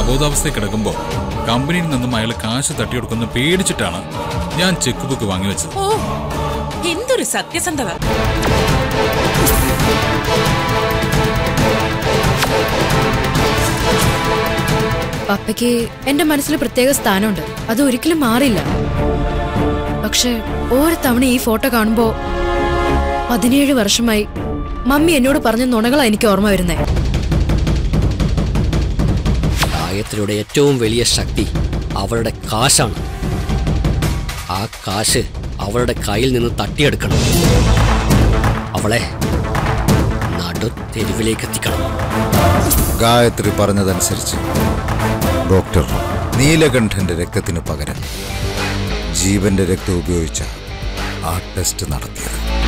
അബോധാവസ്ഥയിൽ കിടക്കുമ്പോൾ കമ്പനിയിൽ നിന്നും അയാൾ കാശ് തട്ടിയെടുക്കുന്ന പേടിച്ചിട്ടാണ് ഞാൻ ചെക്ക് ബുക്ക് വാങ്ങിവെച്ചത് ഓ എന്തൊരു സത്യസന്ധത പപ്പയ്ക്ക് എന്റെ മനസ്സിൽ പ്രത്യേക സ്ഥാനമുണ്ട് അത് ഒരിക്കലും മാറില്ല പക്ഷെ ഓരോ തവണ ഈ ഫോട്ടോ കാണുമ്പോ പതിനേഴ് വർഷമായി മമ്മി എന്നോട് പറഞ്ഞ നുണകളാ എനിക്ക് ഓർമ്മ വരുന്നേ ഗായത്രിയുടെ ഏറ്റവും വലിയ ശക്തി അവളുടെ കാശാണ് ആ കാശ് അവളുടെ കയ്യിൽ നിന്ന് തട്ടിയെടുക്കണം അവളെ നടു തെരുവിലേക്ക് എത്തിക്കണം ഗായത്രി പറഞ്ഞതനുസരിച്ച് ഡോക്ടർ നീലകണ്ഠന്റെ രക്തത്തിന് പകരം ജീവന്റെ രക്തം ഉപയോഗിച്ച ആ ടെസ്റ്റ് നടത്തിയത്